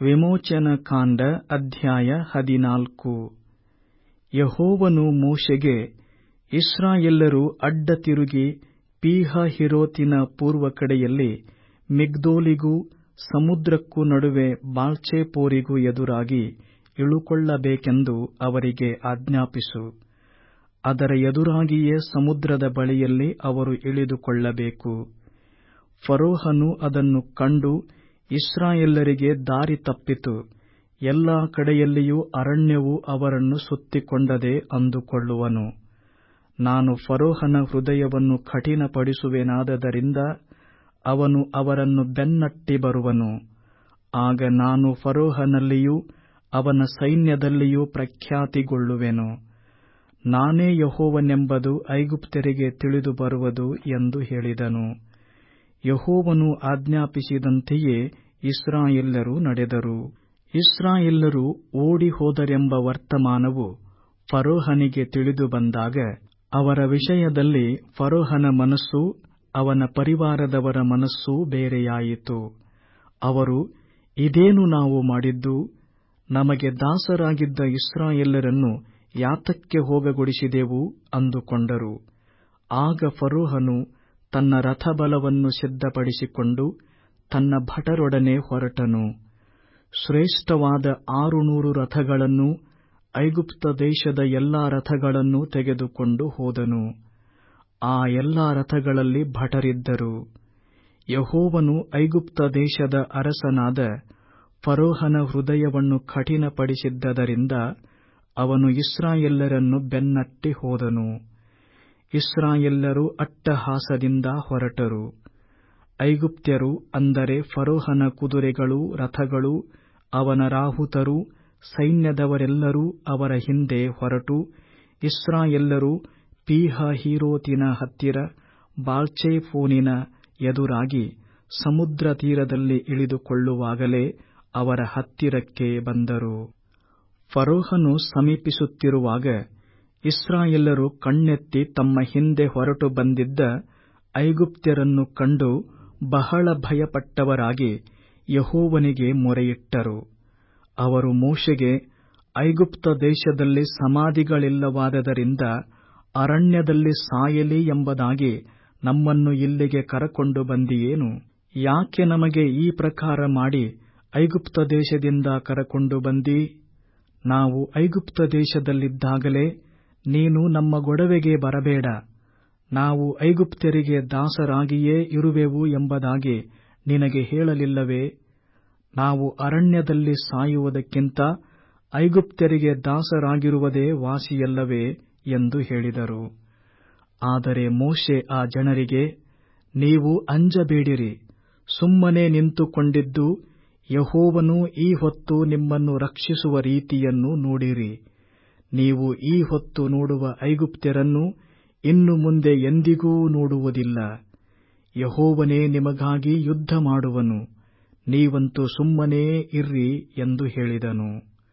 ವಿಮೋಚನಕಾಂಡ ಅಧ್ಯಾಯ ಹದಿನಾಲ್ಕು ಯೆಹೋವನು ಮೋಶೆಗೆ ಇಸ್ರಾಯೇಲ್ಯರು ಅಡ್ಡ ತಿರುಗಿ ಪೀಹಹಿರೋತಿನ ಪೂರ್ವಕಡೆಯಲ್ಲಿ ಮಿಗ್ದೋಲಿಗೂ ಸಮುದ್ರಕ್ಕೂ ನಡುವೆ ಬಾಳ್ಚೆಫೋರಿಗೂ ಎದುರಾಗಿ ಇಳುಕೊಳ್ಳಬೇಕೆಂದು ಅವರಿಗೆ ಆಜ್ಞಾಪಿಸು ಅದರ ಎದುರಾಗಿಯೇ ಸಮುದ್ರದ ಬಳಿಯಲ್ಲಿ ಅವರು ಇಳಿದುಕೊಳ್ಳಬೇಕು ಫರೋಹನು ಅದನ್ನು ಕಂಡು ಇಸ್ರಾಯೇಲ್ಯರಿಗೆ ದಾರಿ ತಪ್ಪಿತು ಎಲ್ಲಾ ಕಡೆಯಲ್ಲಿಯೂ ಅರಣ್ಯವು ಅವರನ್ನು ಸುತ್ತಿಕೊಂಡದೆ ಅಂದುಕೊಳ್ಳುವನು ನಾನು ಫರೋಹನ ಹೃದಯವನ್ನು ಕಠಿಣಪಡಿಸುವೆನಾದ್ದರಿಂದ ಅವನು ಅವರನ್ನು ಬೆನ್ನಟ್ಟಿ ಬರುವನು ಆಗ ನಾನು ಫರೋಹನಲ್ಲಿಯೂ ಅವನ ಸೈನ್ಯದಲ್ಲಿಯೂ ಪ್ರಖ್ಯಾತಿಗೊಳ್ಳುವೆನು ನಾನೇ ಯೆಹೋವನೆಂಬುದು ಐಗುಪ್ತ್ಯರಿಗೆ ತಿಳಿದು ಬರುವುದು ಎಂದು ಹೇಳಿದನು ಯೆಹೋವನು ಆಜ್ಞಾಪಿಸಿದಂತೆಯೇ ಇಸ್ರಾಯೇಲ್ಯರು ನಡೆದರು ಇಸ್ರಾಯೇಲ್ಯರು ಓಡಿಹೋದರೆಂಬ ವರ್ತಮಾನವು ಫರೋಹನಿಗೆ ತಿಳಿದು ಬಂದಾಗ ಅವರ ವಿಷಯದಲ್ಲಿ ಫರೋಹನ ಮನಸ್ಸೂ ಅವನ ಪರಿವಾರದವರ ಮನಸ್ಸೂ ಬೇರೆಯಾಯಿತು ಅವರು ಇದೇನು ನಾವು ಮಾಡಿದ್ದು ನಮಗೆ ದಾಸರಾಗಿದ್ದ ಇಸ್ರಾಯೇಲ್ಯರನ್ನು ಯಾತಕ್ಕೆ ಹೋಗಗೊಡಿಸಿದೆವು ಅಂದುಕೊಂಡರು ಆಗ ಫರೋಹನು ತನ್ನ ರಥಬಲವನ್ನು ಸಿದ್ಧಪಡಿಸಿಕೊಂಡು ತನ್ನ ಭಟರೊಡನೆ ಹೊರಟನು ಶ್ರೇಷ್ಠವಾದ ಆರುನೂರು ರಥಗಳನ್ನೂ ಐಗುಪ್ತ ದೇಶದ ಎಲ್ಲಾ ರಥಗಳನ್ನೂ ತೆಗೆದುಕೊಂಡು ಹೋದನು ಆ ಎಲ್ಲಾ ರಥಗಳಲ್ಲಿ ಭಟರಿದ್ದರು ಯೆಹೋವನು ಐಗುಪ್ತ ದೇಶದ ಅರಸನಾದ ಫರೋಹನ ಹೃದಯವನ್ನು ಕಠಿಣಪಡಿಸಿದ್ದರಿಂದ ಅವನು ಇಸ್ರಾಯೇಲ್ಯರನ್ನು ಬೆನ್ನಟ್ಟಿ ಹೋದನು ಇಸ್ರಾಯೇಲ್ಯರು ಅಟ್ಟಹಾಸದಿಂದ ಹೊರಟರು ಐಗುಪ್ತ್ಯರು ಅಂದರೆ ಫರೋಹನ ಕುದುರೆಗಳೂ ರಥಗಳೂ ಅವನ ರಾಹುತರೂ ಸೈನ್ಯದವರೆಲ್ಲರೂ ಅವರ ಹಿಂದೆ ಹೊರಟು ಇಸ್ರಾಯೇಲ್ಯರು ಪೀಹಹೀರೋತಿನ ಹತ್ತಿರ ಬಾಳ್ಚೆಫೋನಿನ ಎದುರಾಗಿ ಸಮುದ್ರ ತೀರದಲ್ಲಿ ಇಳಿದುಕೊಳ್ಳುವಾಗಲೇ ಅವರ ಹತ್ತಿರಕ್ಕೆ ಬಂದರು ಫರೋಹನು ಸಮೀಪಿಸುತ್ತಿರುವಾಗ ಇಸ್ರಾಯೇಲ್ಯರು ಕಣ್ಣೆತ್ತಿ ತಮ್ಮ ಹಿಂದೆ ಹೊರಟು ಬಂದಿದ್ದ ಐಗುಪ್ತ್ಯರನ್ನು ಕಂಡು ಬಹಳ ಭಯಪಟ್ಟವರಾಗಿ ಯೆಹೋವನಿಗೆ ಮೊರೆಯಿಟ್ಟರು ಅವರು ಮೋಶೆಗೆ ಐಗುಪ್ತ ದೇಶದಲ್ಲಿ ಸಮಾಧಿಗಳಿಲ್ಲವಾದದರಿಂದ ಅರಣ್ಯದಲ್ಲಿ ಸಾಯಲಿ ಎಂಬುದಾಗಿ ನಮ್ಮನ್ನು ಇಲ್ಲಿಗೆ ಕರಕೊಂಡು ಬಂದಿಯೇನು ಯಾಕೆ ನಮಗೆ ಈ ಪ್ರಕಾರ ಮಾಡಿ ಐಗುಪ್ತ ದೇಶದಿಂದ ಕರಕೊಂಡು ಬಂದಿ ನಾವು ಐಗುಪ್ತ ದೇಶದಲ್ಲಿದ್ದಾಗಲೇ ನೀನು ನಮ್ಮ ಗೊಡವೆಗೆ ಬರಬೇಡ ನಾವು ಐಗುಪ್ತ್ಯರಿಗೆ ದಾಸರಾಗಿಯೇ ಇರುವೆವು ಎಂಬುದಾಗಿ ನಿನಗೆ ಹೇಳಲಿಲ್ಲವೇ ನಾವು ಅರಣ್ಯದಲ್ಲಿ ಸಾಯುವುದಕ್ಕಿಂತ ಐಗುಪ್ತ್ಯರಿಗೆ ದಾಸರಾಗಿರುವುದೇ ವಾಸಿಯಲ್ಲವೇ ಎಂದು ಹೇಳಿದರು ಆದರೆ ಮೋಶೆ ಆ ಜನರಿಗೆ ನೀವು ಅಂಜಬೇಡಿರಿ ಸುಮ್ಮನೆ ನಿಂತುಕೊಂಡಿದ್ದು ಯೆಹೋವನು ಈ ಹೊತ್ತು ನಿಮ್ಮನ್ನು ರಕ್ಷಿಸುವ ರೀತಿಯನ್ನು ನೋಡಿರಿ ನೀವು ಈ ಹೊತ್ತು ನೋಡುವ ಐಗುಪ್ತ್ಯರನ್ನು ಇನ್ನು ಮುಂದೆ ಎಂದಿಗೂ ನೋಡುವುದಿಲ್ಲ ಯೆಹೋವನೇ ನಿಮಗಾಗಿ ಯುದ್ಧ ಮಾಡುವನು ನೀವಂತೂ ಸುಮ್ಮನೇ ಇರ್ರಿ ಎಂದು ಹೇಳಿದನು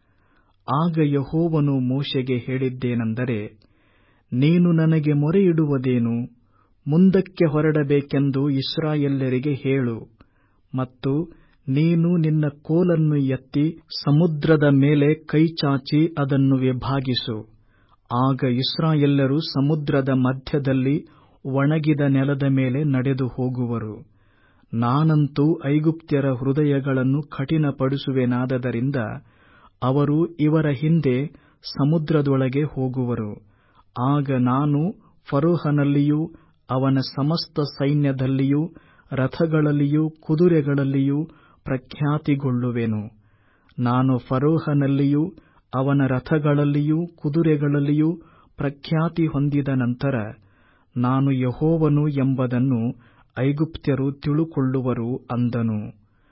ಆಗ ಯೆಹೋವನು ಮೋಶೆಗೆ ಹೇಳಿದ್ದೇನೆಂದರೆ ನೀನು ನನಗೆ ಮೊರೆಯಿಡುವುದೇನು ಮುಂದಕ್ಕೆ ಹೊರಡಬೇಕೆಂದು ಇಸ್ರಾಯೇಲ್ಯರಿಗೆ ಹೇಳು ಮತ್ತು ನೀನು ನಿನ್ನ ಕೋಲನ್ನು ಎತ್ತಿ ಸಮುದ್ರದ ಮೇಲೆ ಕೈಚಾಚಿ ಅದನ್ನು ವಿಭಾಗಿಸು ಆಗ ಇಸ್ರಾಯೇಲ್ಯರು ಸಮುದ್ರದ ಮಧ್ಯದಲ್ಲಿ ಒಣಗಿದ ನೆಲದ ಮೇಲೆ ನಡೆದು ಹೋಗುವರು ನಾನಂತೂ ಐಗುಪ್ತ್ಯರ ಹೃದಯಗಳನ್ನು ಕಠಿಣಪಡಿಸುವೆನಾದದರಿಂದ ಅವರು ಇವರ ಹಿಂದೆ ಸಮುದ್ರದೊಳಗೆ ಹೋಗುವರು ಆಗ ನಾನು ಫರೋಹನಲ್ಲಿಯೂ ಅವನ ಸಮಸ್ತ ಸೈನ್ಯದಲ್ಲಿಯೂ ರಥಗಳಲ್ಲಿಯೂ ಕುದುರೆಗಳಲ್ಲಿಯೂ ಪ್ರಖ್ಯಾತಿಗೊಳ್ಳುವೆನು ನಾನು ಫರೋಹನಲ್ಲಿಯೂ ಅವನ ರಥಗಳಲ್ಲಿಯೂ ಕುದುರೆಗಳಲ್ಲಿಯೂ ಪ್ರಖ್ಯಾತಿ ಹೊಂದಿದ ನಂತರ ನಾನು ಯೆಹೋವನು ಎಂಬುದನ್ನು ಐಗುಪ್ತ್ಯರು ತಿಳುಕೊಳ್ಳುವರು ಅಂದನು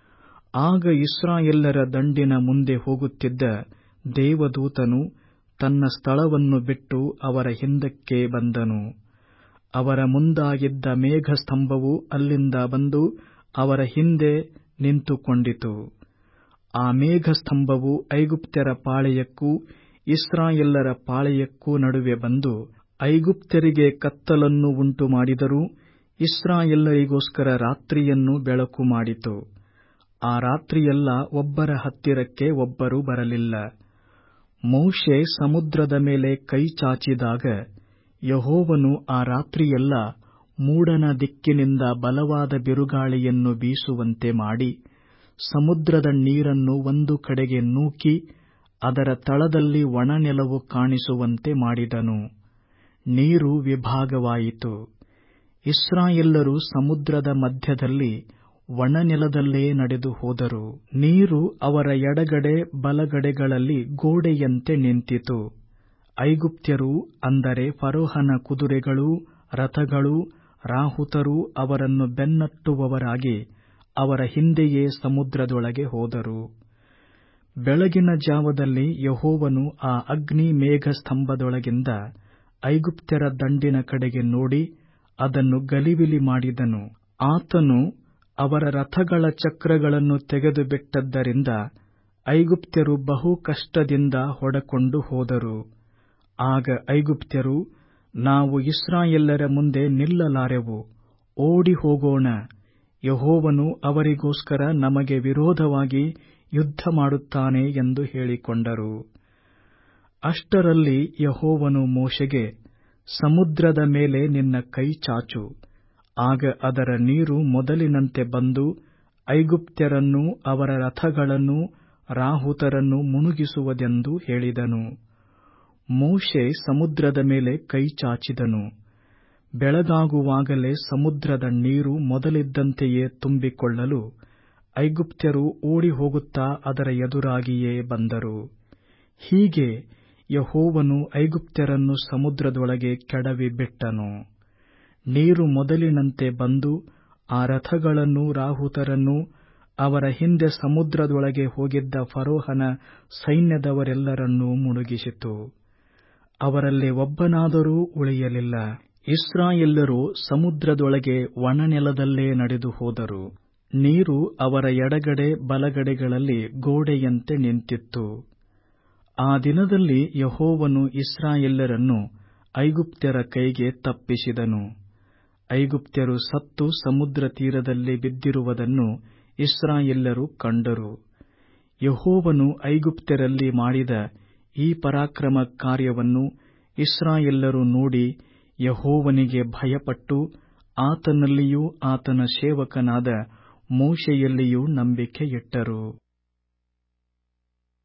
ಆಗ ಇಸ್ರಾಯೇಲ್ಯರ ದಂಡಿನ ಮುಂದೆ ಹೋಗುತ್ತಿದ್ದ ದೇವದೂತನು ತನ್ನ ಸ್ಥಳವನ್ನು ಬಿಟ್ಟು ಅವರ ಹಿಂದಕ್ಕೆ ಬಂದನು ಅವರ ಮುಂದಾಗಿದ್ದ ಮೇಘಸ್ತಂಭವು ಅಲ್ಲಿಂದ ಬಂದು ಅವರ ಹಿಂದೆ ನಿಂತುಕೊಂಡಿತು ಆ ಮೇಘಸ್ತಂಭವು ಐಗುಪ್ತ್ಯರ ಪಾಳೆಯಕ್ಕೂ ಇಸ್ರಾಯೇಲ್ಯರ ಪಾಳೆಯಕ್ಕೂ ನಡುವೆ ಬಂದು ಐಗುಪ್ತ್ಯರಿಗೆ ಕತ್ತಲನ್ನು ಉಂಟುಮಾಡಿದರೂ ಇಸ್ರಾಯೇಲ್ಯರಿಗೋಸ್ಕರ ರಾತ್ರಿಯನ್ನು ಬೆಳಕು ಮಾಡಿತು ಆ ರಾತ್ರಿಯೆಲ್ಲ ಒಬ್ಬರ ಹತ್ತಿರಕ್ಕೆ ಒಬ್ಬರು ಬರಲಿಲ್ಲ ಮೋಶೆ ಸಮುದ್ರದ ಮೇಲೆ ಕೈ ಚಾಚಿದಾಗ ಯಹೋವನು ಆ ರಾತ್ರಿಯೆಲ್ಲ ಮೂಡನ ದಿಕ್ಕಿನಿಂದ ಬಲವಾದ ಬಿರುಗಾಳಿಯನ್ನು ಬೀಸುವಂತೆ ಮಾಡಿ ಸಮುದ್ರದ ನೀರನ್ನು ಒಂದು ಕಡೆಗೆ ನೂಕಿ ಅದರ ತಳದಲ್ಲಿ ಒಣನೆಲವು ಕಾಣಿಸುವಂತೆ ಮಾಡಿದನು ನೀರು ವಿಭಾಗವಾಯಿತು ಇಸ್ರಾಯೇಲ್ಯರು ಸಮುದ್ರದ ಮಧ್ಯದಲ್ಲಿ ಒಣನೆಲದಲ್ಲೇ ನಡೆದು ಹೋದರು ನೀರು ಅವರ ಎಡಗಡೆ ಬಲಗಡೆಗಳಲ್ಲಿ ಗೋಡೆಯಂತೆ ನಿಂತಿತು ಐಗುಪ್ತ್ಯರು ಅಂದರೆ ಫರೋಹನ ಕುದುರೆಗಳೂ ರಥಗಳೂ ರಾಹುತರೂ ಅವರನ್ನು ಬೆನ್ನಟ್ಟುವವರಾಗಿ ಅವರ ಹಿಂದೆಯೇ ಸಮುದ್ರದೊಳಗೆ ಹೋದರು ಬೆಳಗಿನ ಜಾವದಲ್ಲಿ ಯಹೋವನು ಆ ಅಗ್ನಿ ಮೇಘಸ್ತಂಭದೊಳಗಿಂದ ಐಗುಪ್ತ್ಯರ ದಂಡಿನ ಕಡೆಗೆ ನೋಡಿ ಅದನ್ನು ಗಲಿಬಿಲಿ ಮಾಡಿದನು ಆತನು ಅವರ ರಥಗಳ ಚಕ್ರಗಳನ್ನು ತೆಗೆದುಬಿಟ್ಟದ್ದರಿಂದ ಐಗುಪ್ತ್ಯರು ಬಹು ಕಷ್ಟದಿಂದ ಹೊಡಕೊಂಡು ಹೋದರು ಆಗ ಐಗುಪ್ತ್ಯರು ನಾವು ಇಸ್ರಾಯೇಲ್ಯರ ಮುಂದೆ ನಿಲ್ಲಲಾರೆವು ಓಡಿ ಹೋಗೋಣ ಯಹೋವನು ಅವರಿಗೋಸ್ಕರ ನಮಗೆ ವಿರೋಧವಾಗಿ ಯುದ್ಧ ಮಾಡುತ್ತಾನೆ ಎಂದು ಹೇಳಿಕೊಂಡರು ಅಷ್ಟರಲ್ಲಿ ಯಹೋವನು ಮೋಶೆಗೆ ಸಮುದ್ರದ ಮೇಲೆ ನಿನ್ನ ಕೈ ಚಾಚು ಆಗ ಅದರ ನೀರು ಮೊದಲಿನಂತೆ ಬಂದು ಐಗುಪ್ತ್ಯರನ್ನೂ ಅವರ ರಥಗಳನ್ನೂ ರಾಹುತರನ್ನು ಮುಳುಗಿಸುವುದೆಂದು ಹೇಳಿದನು ಮೋಶೆ ಸಮುದ್ರದ ಮೇಲೆ ಕೈ ಚಾಚಿದನು ಬೆಳಗಾಗುವಾಗಲೇ ಸಮುದ್ರದ ನೀರು ಮೊದಲಿದ್ದಂತೆಯೇ ತುಂಬಿಕೊಳ್ಳಲು ಐಗುಪ್ತ್ಯರು ಓಡಿ ಹೋಗುತ್ತಾ ಅದರ ಎದುರಾಗಿಯೇ ಬಂದರು ಹೀಗೆ ಯಹೋವನು ಐಗುಪ್ತ್ಯರನ್ನು ಸಮುದ್ರದೊಳಗೆ ಕೆಡವಿ ಬಿಟ್ಟನು ನೀರು ಮೊದಲಿನಂತೆ ಬಂದು ಆ ರಥಗಳನ್ನೂ ರಾಹುತರನ್ನೂ ಅವರ ಹಿಂದೆ ಸಮುದ್ರದೊಳಗೆ ಹೋಗಿದ್ದ ಫರೋಹನ ಸೈನ್ಯದವರೆಲ್ಲರನ್ನೂ ಮುಳುಗಿಸಿತು ಅವರಲ್ಲಿ ಒಬ್ಬನಾದರೂ ಉಳಿಯಲಿಲ್ಲ ಇಸ್ರಾಯೇಲ್ಯರು ಸಮುದ್ರದೊಳಗೆ ಒಣನೆಲದಲ್ಲೇ ನಡೆದು ಹೋದರು ನೀರು ಅವರ ಎಡಗಡೆ ಬಲಗಡೆಗಳಲ್ಲಿ ಗೋಡೆಯಂತೆ ನಿಂತಿತ್ತು ಆ ದಿನದಲ್ಲಿ ಯಹೋವನು ಇಸ್ರಾಯೇಲ್ಯರನ್ನು ಐಗುಪ್ತ್ಯರ ಕೈಗೆ ತಪ್ಪಿಸಿದನು ಐಗುಪ್ತ್ಯರು ಸತ್ತು ಸಮುದ್ರ ತೀರದಲ್ಲಿ ಬಿದ್ದಿರುವುದನ್ನು ಇಸ್ರಾಯೇಲ್ಯರು ಕಂಡರು ಯಹೋವನು ಐಗುಪ್ತ್ಯರಲ್ಲಿ ಮಾಡಿದ ಈ ಪರಾಕ್ರಮ ಕಾರ್ಯವನ್ನು ಇಸ್ರಾಯೇಲ್ಯರು ನೋಡಿ ಯಹೋವನಿಗೆ ಭಯಪಟ್ಟು ಆತನಲ್ಲಿಯೂ ಆತನ ಸೇವಕನಾದ ಮೋಶೆಯಲ್ಲಿಯೂ ನಂಬಿಕೆಯಿಟ್ಟರು